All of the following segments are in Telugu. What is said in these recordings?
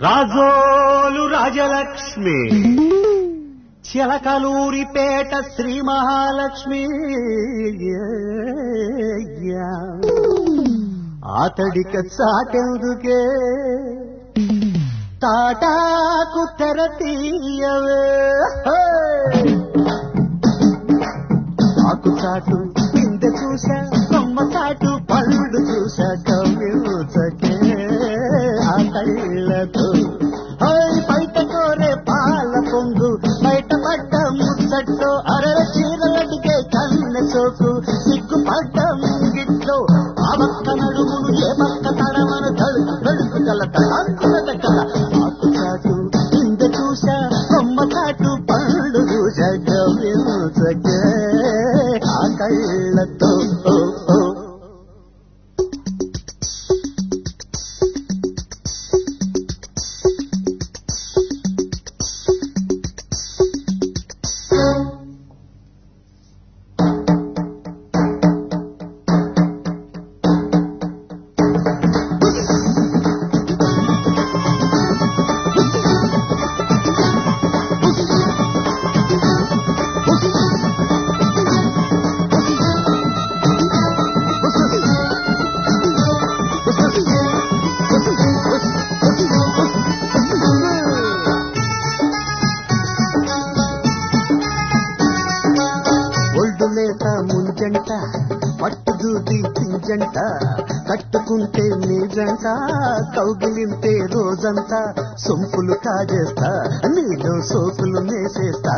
రాజోలు రాజలక్ష్మి చిలకలూరిపేట శ్రీ మహాలక్ష్మి ఆతడిక చాటెందుకే తాటాకు తెర తీయవే ఆకు చాటు కింద చూసా కొమ్మ చాటు పళ్ళు చూసా కవ్యూచకే ఆ కళ్ళతో హై బయట కోరే పాల పొంగు బయట పడ్డ ముచ్చట్లో అరల చీరలటికే కన్న చోకు సిగ్గుపడ్డ ముంగిట్లో ఆ పక్క నడుమును ఏ పక్క తడమను తడుకు తడుకు గల తడుకుల దగ్గర ఆకు చాటు కింద చూసా కొమ్మ చాటు పళ్ళు చూసా గవ్యూచకే ఆ కళ్ళతో ఓ, ఓ. ఒళ్ళు లేక ముంజంట పట్టు దూది పింజంట కట్టుకుంటే నీజంట కౌగిలింతే రోజంతా సొంపులు కాజేస్తా నీలో సోకులు నేసేస్తా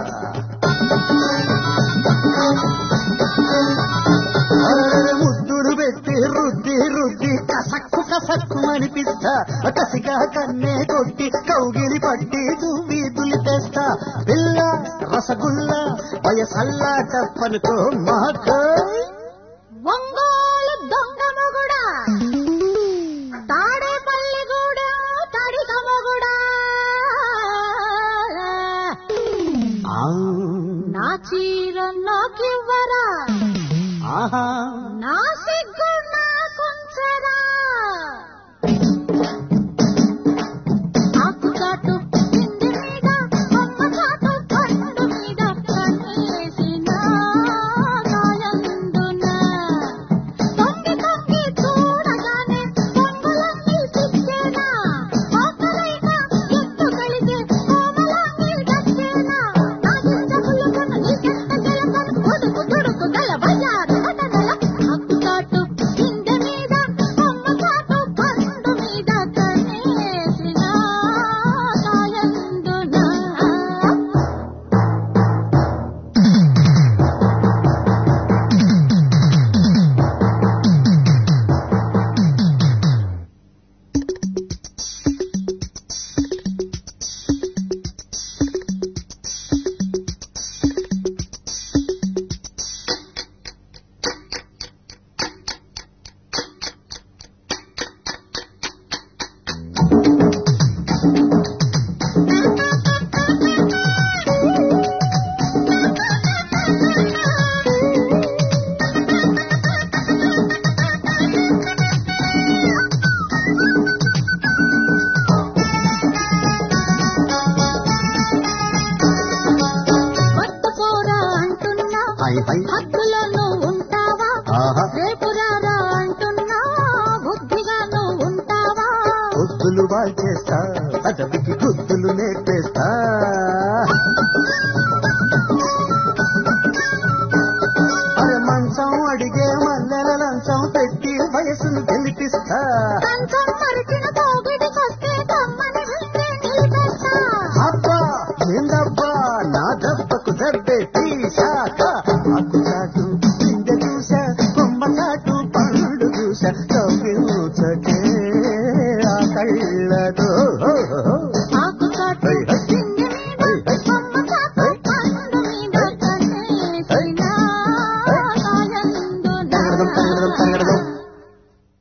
అరెరె ముద్దులు పెట్టి రుద్ది రుద్ది కసక్కు కసక్కు అనిపిస్తా కసిగా కన్నే కొట్టి కౌగిలి పట్టి దువ్వి దులిపేస్తా పిల్ల రసగుల్ల వయసల్లా తప్పనుకో మాకో ఒంగోలు దొంగ మొగుడా తాడేపల్లిగూడ తడిక మొగుడా ఆ, నా చీర నాకివ్వరా ఆహా నా సిగ్గు నాకుంచరా ఆకు చాటు కింది మీద కొమ్మ చాటు పండు మీద కన్నేసిన కాయందున తొంగి తొంగి చూడగానే పొంగులన్నీ సిక్కేనా ఆకలైన ఎత్తు కలిగే కోమలాన్ని దక్కేనా నా గింజకులు కొన నీ చెత్త గెలకను ఉడుకు దుడుకు గల బజారు బటనల ఆకు చాటు కింది మీద కొమ్మ చాటు పండు మీద కన్నేసిన కాయందున పట్టుకోరా అంటున్నా హై హై హద్దులో నువ్వు ఉంటావా ఆహా రేపు రారా అంటున్నా బుద్ధిగా నువ్వు ఉంటావా గుద్దులు వాల్చేస్తా అదవికి గుద్దులు నేర్పేస్తా అరే మంచం అడిగే మల్లెల లంచం పెట్టి వయసును గెలిపిస్తా కంచం మరిచిన పోగిడికొస్తే కమ్మని వింటే నిలిపేస్తా అబ్బా ఏందబ్బా నా దెబ్బకు దెబ్బే తీశాక